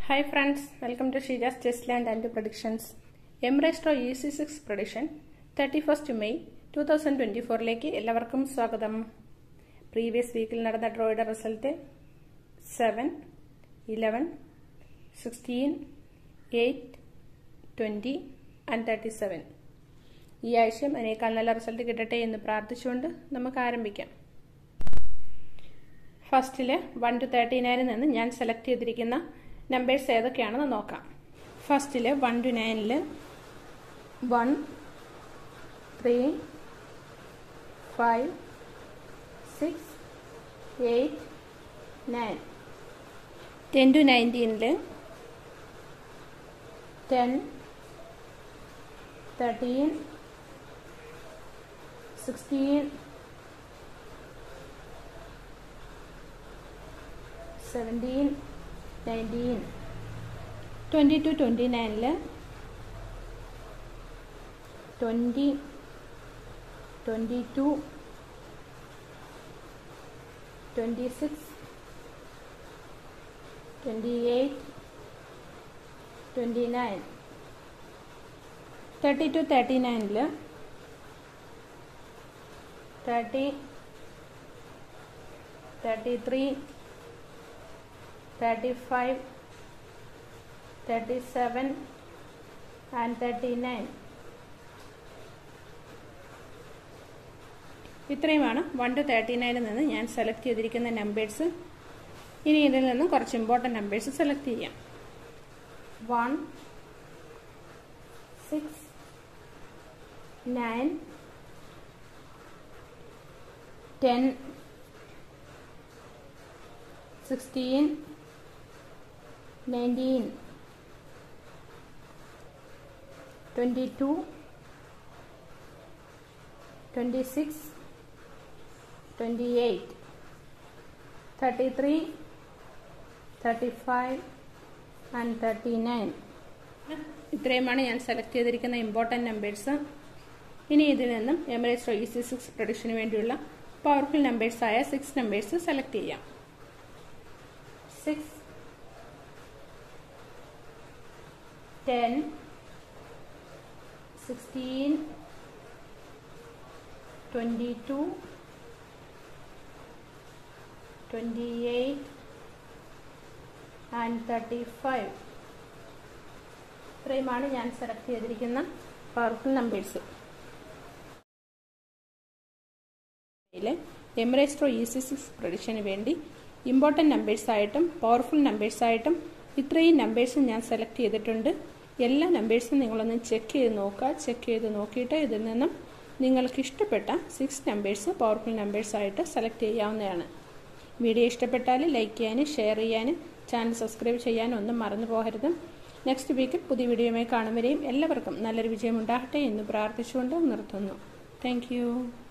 Hi friends, welcome to Shija's Chessland and Predictions. Emirates Draw easy six prediction thirty first May two thousand twenty ഫോറിലേക്ക് എല്ലാവർക്കും സ്വാഗതം previous വീക്കിൽ നടന്ന ഡ്രോയുടെ result seven eleven sixteen eight twenty and thirty seven ഈ ആഴ്ചയും അതിനേക്കാൾ നല്ല റിസൾട്ട് കിട്ടട്ടെ എന്ന് പ്രാർത്ഥിച്ചുകൊണ്ട് നമുക്ക് ആരംഭിക്കാം ഫസ്റ്റിൽ വൺ ടു തേർട്ടി നയനിൽ നിന്ന് ഞാൻ സെലക്ട് ചെയ്തിരിക്കുന്ന നമ്പേഴ്സ് ഏതൊക്കെയാണെന്ന് നോക്കാം ഫസ്റ്റിൽ വൺ ടു നയനിൽ one three five six eight nine ten two നയൻറ്റീനിൽ ten thirteen sixteen seventeen nineteen twenty two twenty നയനിൽ twenty twenty two twenty six twenty eight twenty nine thirty two thirty നയനിൽ thirty thirty three thirty five thirty seven and thirty nine ഇത്രയുമാണ് one two thirty നയനിൽ നിന്ന് ഞാൻ select ചെയ്തിരിക്കുന്ന numbers ഇനി ഇതിൽ നിന്ന് കുറച്ച് ഇമ്പോർട്ടൻറ്റ് നമ്പേഴ്സ് സെലക്ട് ചെയ്യാം one six nine ten sixteen nineteen twenty two twenty six twenty eight thirty three thirty five and thirty nine ഇത്രയുമാണ് ഞാൻ സെലക്ട് ചെയ്തിരിക്കുന്ന ഇമ്പോർട്ടൻറ്റ് നമ്പേഴ്സ് ഇനി ഇതിൽ നിന്നും എമറേസ് ഇ സി സിക്സ് പ്രൊഡിക്ഷന് വേണ്ടിയുള്ള പവർഫുൾ നമ്പേഴ്സായ സിക്സ് നമ്പേഴ്സ് സെലക്ട് ചെയ്യാം six ten sixteen twenty two twenty eight and thirty five ഇത്രയുമാണ് ഞാൻ സെലക്ട് ചെയ്തിരിക്കുന്ന powerful numbers Emirates Draw easy six പ്രൊഡിക്ഷന് വേണ്ടി ഇമ്പോർട്ടൻറ്റ് നമ്പേഴ്സായിട്ടും പവർഫുൾ നമ്പേഴ്സായിട്ടും ഇത്രയും നമ്പേഴ്സും ഞാൻ സെലക്ട് ചെയ്തിട്ടുണ്ട് എല്ലാ നമ്പേഴ്സും നിങ്ങളൊന്ന് ചെക്ക് ചെയ്ത് നോക്കുക ചെക്ക് ചെയ്ത് നോക്കിയിട്ട് ഇതിൽ നിന്നും നിങ്ങൾക്ക് ഇഷ്ടപ്പെട്ട സിക്സ് നമ്പേഴ്സ് പവർഫുൾ നമ്പേഴ്സായിട്ട് സെലക്ട് ചെയ്യാവുന്നതാണ് വീഡിയോ ഇഷ്ടപ്പെട്ടാൽ ലൈക്ക് ചെയ്യാനും ഷെയർ ചെയ്യാനും ചാനൽ സബ്സ്ക്രൈബ് ചെയ്യാനും ഒന്നും മറന്നു പോകരുത് നെക്സ്റ്റ് വീക്കിൽ പുതിയ വീഡിയോയുമായി കാണും വരെയും എല്ലാവർക്കും നല്ലൊരു വിജയം ഉണ്ടാകട്ടെ എന്ന് പ്രാർത്ഥിച്ചുകൊണ്ട് നിർത്തുന്നു താങ്ക്